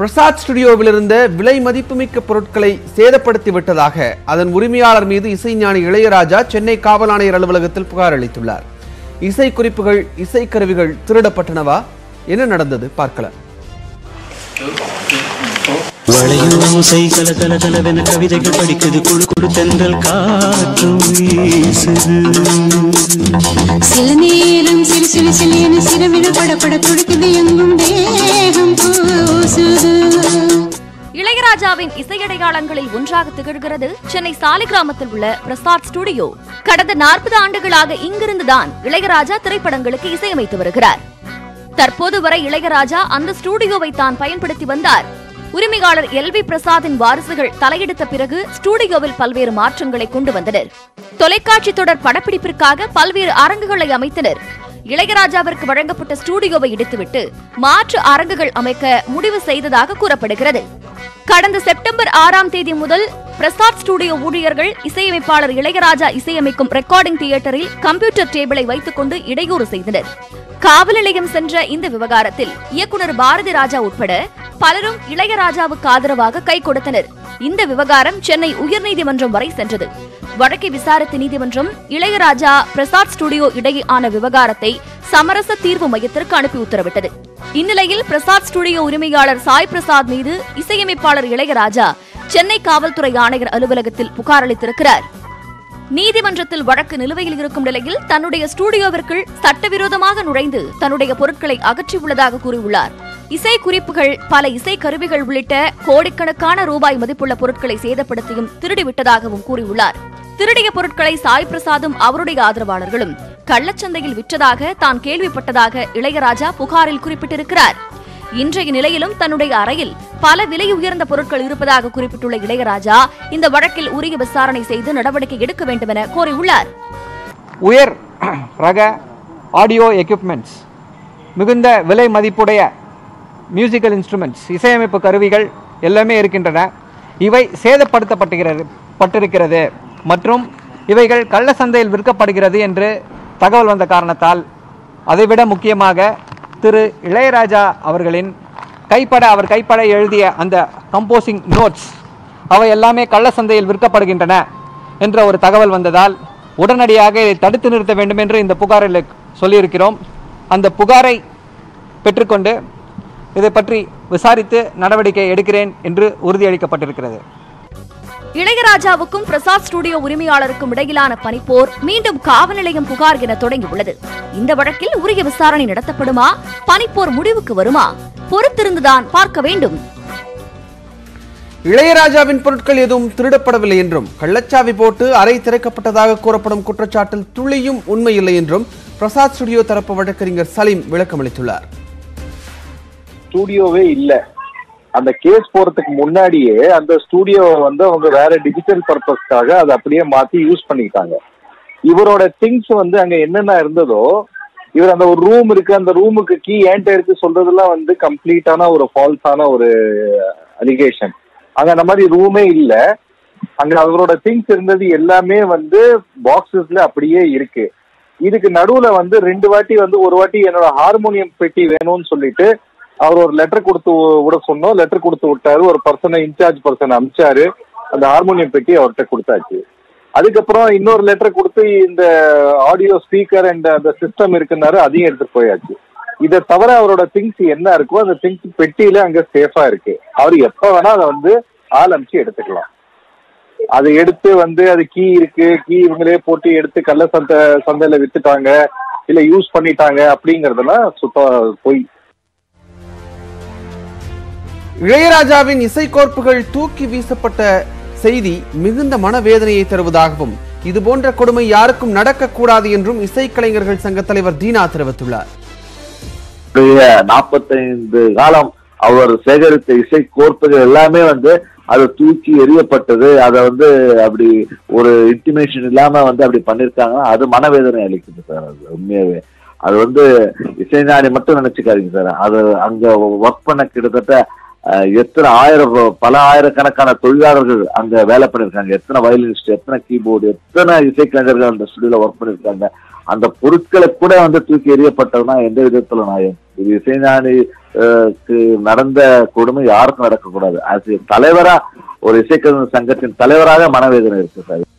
பிரசாத் ஸ்டுடியோவில் இருந்த விலை மதிப்புமிக்க பொருட்களை சேதப்படுத்தி விட்டதாக அதன் உரிமையாளர் மீது இசைஞானி இளையராஜா சென்னை காவல் ஆணையர் அலுவலகத்தில் புகார் அளித்துள்ளார் இசை குறிப்புகள் இசைக்கருவிகள் திருடப்பட்டனவா என்ன நடந்தது பார்க்கலாம் வளையும் ஓசை கல கல கலவென கவிதைகள் படிக்குது குழு குழு தென்றல் காற்றும் வீசுது சில நேரம் சிறு சிறு சிலியன சிறுவிழ படப்பட துடிக்குது எங்கும் தேகம் பூசுது இளையராஜாவின் இசையடையாளங்களில் ஒன்றாக திகழ்கிறது சென்னை சாலிகிராமத்தில் உள்ள பிரசாத் ஸ்டுடியோ கடந்த நாற்பது ஆண்டுகளாக இங்கிருந்துதான் இளையராஜா திரைப்படங்களுக்கு இசையமைத்து வருகிறார் தற்போது வரை இளையராஜா அந்த ஸ்டுடியோவை தான் பயன்படுத்தி வந்தார் உரிமையாளர் எல் வி பிரசாத்தின் வாரிசுகள் தலையெடுத்த பிறகு ஸ்டுடியோவில் பல்வேறு மாற்றங்களை கொண்டு வந்தனர் தொலைக்காட்சி தொடர் படப்பிடிப்பிற்காக பல்வேறு அரங்குகளை அமைத்தனர் இளையராஜாவிற்கு வழங்கப்பட்ட ஸ்டுடியோவை இடித்துவிட்டு மாற்று அரங்குகள் அமைக்க முடிவு செய்ததாக கூறப்படுகிறது கடந்த செப்டம்பர் ஆறாம் தேதி முதல் பிரசாத் ஸ்டுடியோ ஊழியர்கள் இசையமைப்பாளர் இளையராஜா இசையமைக்கும் ரெக்கார்டிங் தியேட்டரில் கம்ப்யூட்டர் டேபிளை வைத்துக் கொண்டு இடையூறு செய்தனர் காவல் நிலையம் சென்ற இந்த விவகாரத்தில் இயக்குனர் பாரதி ராஜா உட்பட பலரும் இளையராஜாவுக்கு ஆதரவாக கை கொடுத்தனர் இந்த விவகாரம் சென்னை உயர்நீதிமன்றம் வரை சென்றது வழக்கை விசாரித்த நீதிமன்றம் இளையராஜா பிரசாத் ஸ்டுடியோ இடையே ஆன விவகாரத்தை சமரச தீர்வு மையத்திற்கு அனுப்பி உத்தரவிட்டது இந்நிலையில் பிரசாத் ஸ்டுடியோ உரிமையாளர் சாய் பிரசாத் மீது இசையமைப்பாளர் இளையராஜா சென்னை காவல்துறை ஆணையர் அலுவலகத்தில் புகார் அளித்திருக்கிறார் நீதிமன்றத்தில் வழக்கு நிலுவையில் இருக்கும் நிலையில் தன்னுடைய ஸ்டுடியோவிற்குள் சட்டவிரோதமாக நுழைந்து தன்னுடைய பொருட்களை அகற்றியுள்ளதாக கூறியுள்ளார் இசை குறிப்புகள் பல இசை கருவிகள் உள்ளிட்ட கோடிக்கணக்கான ரூபாய் மதிப்புள்ள பொருட்களை சேதப்படுத்தியும் திருடிவிட்டதாகவும் கூறியுள்ளார் திருடிய பொருட்களை சாய் பிரசாதும் அவருடைய ஆதரவாளர்களும் கள்ளச்சந்தையில் விற்றதாக தான் கேள்விப்பட்டதாக இளையராஜா புகாரில் குறிப்பிட்டிருக்கிறார் இன்றைய நிலையிலும் தன்னுடைய அறையில் பல விலை உயர்ந்த பொருட்கள் இருப்பதாக குறிப்பிட்டுள்ள இளையராஜா இந்த வழக்கில் உரிய விசாரணை செய்து நடவடிக்கை எடுக்க வேண்டும் என கோரியுள்ளார் உயர் ரக ஆடியோ எக்யூப்மெண்ட்ஸ் மிகுந்த விலை மதிப்புடைய மியூசிக்கல் இன்ஸ்ட்ருமெண்ட்ஸ் இசையமைப்பு கருவிகள் எல்லாமே இருக்கின்றன இவை சேதப்படுத்தப்பட்டுகிறது பட்டிருக்கிறது மற்றும் இவைகள் கள்ள சந்தையில் விற்கப்படுகிறது என்று தகவல் வந்த காரணத்தால் அதைவிட முக்கியமாக திரு இளையராஜா அவர்களின் கைப்பட அவர் கைப்பட எழுதிய அந்த கம்போசிங் நோட்ஸ் அவை எல்லாமே கள்ள சந்தையில் விற்கப்படுகின்றன என்ற ஒரு தகவல் வந்ததால் உடனடியாக இதை தடுத்து நிறுத்த வேண்டும் என்று இந்த புகாரில் சொல்லியிருக்கிறோம் அந்த புகாரை பெற்றுக்கொண்டு இதை பற்றி விசாரித்து நடவடிக்கை எடுக்கிறேன் என்று உறுதியளிக்கப்பட்டிருக்கிறது இளையராஜாவுக்கும் பிரசாத் ஸ்டுடியோ உரிமையாளருக்கும் இடையிலான பனிப்போர் மீண்டும் காவல் நிலையம் புகார் என தொடங்கியுள்ளது இந்த வழக்கில் உரிய விசாரணை நடத்தப்படுமா பனிப்போர் முடிவுக்கு வருமா பொறுத்திருந்துதான் பார்க்க வேண்டும் இளையராஜாவின் பொருட்கள் எதுவும் திருடப்படவில்லை என்றும் கள்ளச்சாவி போட்டு அறை திறக்கப்பட்டதாக கூறப்படும் குற்றச்சாட்டில் துளியும் உண்மையில்லை என்றும் பிரசாத் ஸ்டுடியோ தரப்பு வழக்கறிஞர் சலீம் விளக்கமளித்துள்ளார் ஸ்டூடியோவே இல்ல அந்த கேஸ் போறதுக்கு முன்னாடியே அந்த ஸ்டூடியோ வந்து அவங்க வேற டிஜிட்டல் பர்பஸ்க்காக அதை அப்படியே மாத்தி யூஸ் பண்ணிக்கிட்டாங்க இவரோட திங்ஸ் வந்து அங்க என்னென்ன இருந்ததோ இவர் அந்த ஒரு ரூம் இருக்கு அந்த ரூமுக்கு கீ ஏன்ட்ட இருக்கு சொல்றதெல்லாம் வந்து கம்ப்ளீட்டான ஒரு ஃபால்ஸான ஒரு அலிகேஷன் அங்க அந்த மாதிரி ரூமே இல்ல அங்க அவரோட திங்ஸ் இருந்தது எல்லாமே வந்து பாக்ஸஸ்ல அப்படியே இருக்கு இதுக்கு நடுவுல வந்து ரெண்டு வாட்டி வந்து ஒரு வாட்டி என்னோட ஹார்மோனியம் பெட்டி வேணும்னு சொல்லிட்டு அவர் ஒரு லெட்டர் கொடுத்து விட சொன்னோம் லெட்டர் கொடுத்து விட்டாரு ஒரு பர்சனை இன்சார்ஜ் பர்சன் அனுப்பிச்சாரு அந்த ஹார்மோனியம் பெட்டி அவர்கிட்ட கொடுத்தாச்சு அதுக்கப்புறம் இன்னொரு லெட்டர் கொடுத்து இந்த ஆடியோ ஸ்பீக்கர் அண்ட் அந்த சிஸ்டம் இருக்குன்னாரு அதையும் எடுத்துட்டு போயாச்சு இதை தவிர அவரோட திங்ஸ் என்ன இருக்கோ அந்த திங்ஸ் பெட்டியில அங்க சேஃபா இருக்கு அவர் எப்ப வேணா அதை வந்து ஆள் அனுப்பிச்சு எடுத்துக்கலாம் அதை எடுத்து வந்து அது கீ இருக்கு கீ இவங்களே போட்டு எடுத்து கள்ள சந்தை சந்தையில வித்துட்டாங்க இல்ல யூஸ் பண்ணிட்டாங்க அப்படிங்கறதெல்லாம் சுத்த பொய் இளையராஜாவின் இசைக்கோர்ப்புகள் தூக்கி வீசப்பட்ட செய்தி மிகுந்த மனவேதனையை தருவதாகவும் இதுபோன்ற கொடுமை யாருக்கும் நடக்கக்கூடாது என்றும் இசைக்கலைஞர்கள் சங்க தலைவர் தீனா தெரிவித்துள்ளார் நாற்பத்தைந்து காலம் அவர் சேகரித்த இசை கோர்ப்புகள் எல்லாமே வந்து அது தூக்கி எறியப்பட்டது அதை வந்து அப்படி ஒரு இன்டிமேஷன் இல்லாம வந்து அப்படி பண்ணிருக்காங்கன்னா அது மனவேதனை அளிக்குது சார் அது உண்மையாவே அது வந்து இசைஞானி மட்டும் நினைச்சுக்காதீங்க சார் அது அங்க ஒர்க் பண்ண கிட்டத்தட்ட அஹ், எத்தனை ஆயிரம் பல ஆயிரக்கணக்கான தொழிலாளர்கள் அங்க வேலை பண்ணிருக்காங்க எத்தனை வயலினிஸ்ட் எத்தனை கீபோர்டு எத்தனை இசைக்கலைஞர்கள் அந்த ஸ்டுடியோல ஒர்க் பண்ணிருக்காங்க அந்த பொருட்களை கூட வந்து தூக்கி எறியப்பட்டதுன்னா எந்த விதத்துல நியாயம் இது இசைஞானி அஹ், க்கு நடந்த கொடுமை யாருக்கும் நடக்கக்கூடாது அது தலைவரா ஒரு இசைக்கலைஞர் சங்கத்தின் தலைவராக மனவேதனை இருக்கு சார்